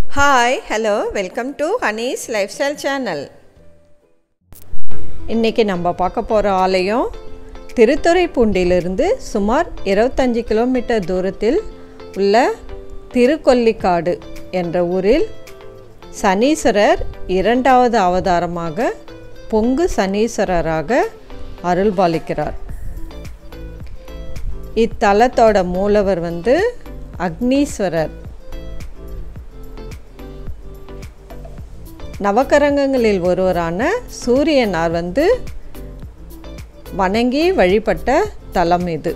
hi hello welcome to Honey's life style channel இன்றைக்கி நம்ம பார்க்க போகிற ஆலயம் திருத்துறைப்பூண்டிலிருந்து சுமார் இருபத்தஞ்சி கிலோமீட்டர் தூரத்தில் உள்ள திருக்கொல்லிக்காடு என்ற ஊரில் சனீஸ்வரர் இரண்டாவது அவதாரமாக பொங்கு சனீஸ்வரராக அருள்பாலிக்கிறார் இத்தலத்தோட மூலவர் வந்து அக்னீஸ்வரர் நவக்கரங்கங்களில் ஒருவரான சூரியனார் வந்து வணங்கி வழிபட்ட தலம் இது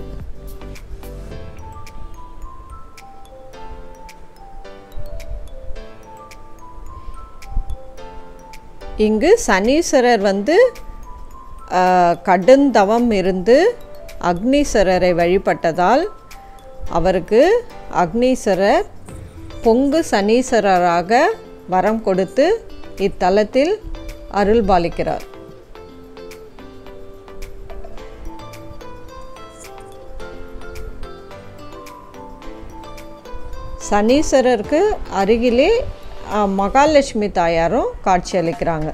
இங்கு சனீஸ்வரர் வந்து ஆஹ், கடுந்தவம் இருந்து அக்னீஸ்வரரை வழிபட்டதால் அவருக்கு அக்னீஸ்வரர் பொங்கு சனீஸ்வரராக வரம் கொடுத்து இத்தலத்தில் அருள்பாலிக்கிறார் சனீஸ்வரருக்கு அருகிலே ஆஹ், மகாலட்சுமி தாயாரும் காட்சியளிக்கிறாங்க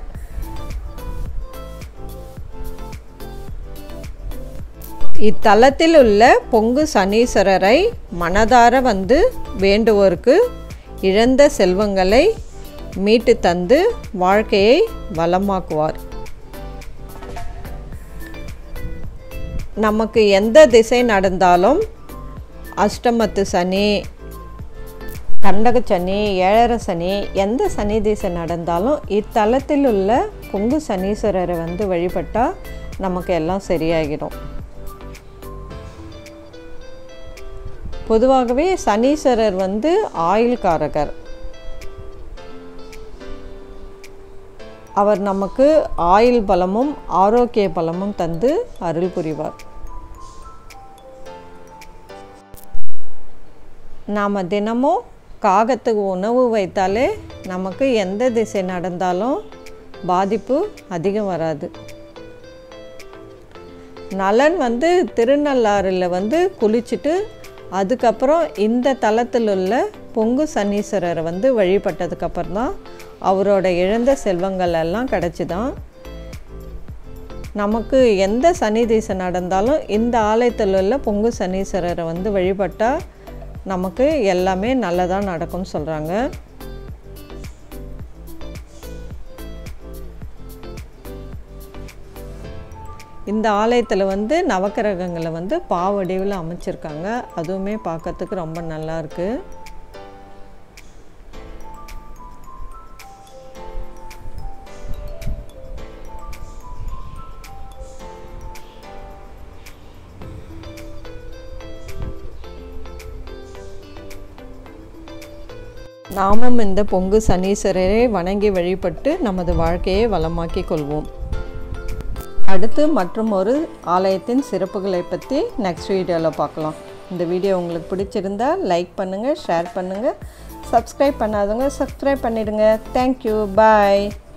இத்தலத்தில் உள்ள பொங்கு சனீஸ்வரரை மனதார வந்து வேண்டுவோருக்கு இழந்த செல்வங்களை மீட்டு தந்து வாழ்க்கையை வளமாக்குவார் நமக்கு எந்த திசை நடந்தாலும் அஷ்டமத்து சனி கண்டக சனி ஏழரை சனி எந்த சனி திசை நடந்தாலும் இத்தலத்தில் உள்ள பொங்கு சனீஸ்வரரை வந்து வழிபட்டால் நமக்கு எல்லாம் சரியாகிடும் பொதுவாகவே சனீஸ்வரர் வந்து ஆயுள்காரகர் அவர் நமக்கு ஆயுள் பலமும் ஆரோக்கிய பலமும் தந்து அருள் புரிவார் நாம் தினமும் காகத்துக்கு உணவு வைத்தாலே நமக்கு எந்த திசை நடந்தாலும் பாதிப்பு அதிகம் வராது நலன் வந்து திருநள்ளாறில் வந்து குளிச்சுட்டு அதுக்கப்புறம் இந்த தலத்தில் உள்ள பொங்கு சனீஸ்வரரை வந்து வழிபட்டதுக்கப்புறம் தான் அவரோட இழந்த செல்வங்கள் எல்லாம் கிடச்சிதான் நமக்கு எந்த சனி திசை நடந்தாலும் இந்த ஆலயத்தில் உள்ள பொங்கு சனீஸ்வரரை வந்து வழிபட்டால் நமக்கு எல்லாமே நல்லதாக நடக்கும்னு சொல்கிறாங்க இந்த ஆலயத்தில் வந்து நவக்கிரகங்களை வந்து பாவடிவில் அமைச்சிருக்காங்க அதுவுமே பார்க்கறதுக்கு ரொம்ப நல்லா இருக்கு நாமும் இந்த பொங்கு சனீஸ்வரரை வணங்கி வழிபட்டு நமது வாழ்க்கையை வளமாக்கிக் கொள்வோம் அடுத்து மற்றும் ஒரு ஆலயத்தின் சிறப்புகளை பற்றி நெக்ஸ்ட் வீடியோவில் பார்க்கலாம் இந்த வீடியோ உங்களுக்கு பிடிச்சிருந்தா லைக் பண்ணுங்கள் ஷேர் பண்ணுங்கள் சப்ஸ்கிரைப் பண்ணாதவங்க சப்ஸ்கிரைப் பண்ணிடுங்க தேங்க்யூ பாய்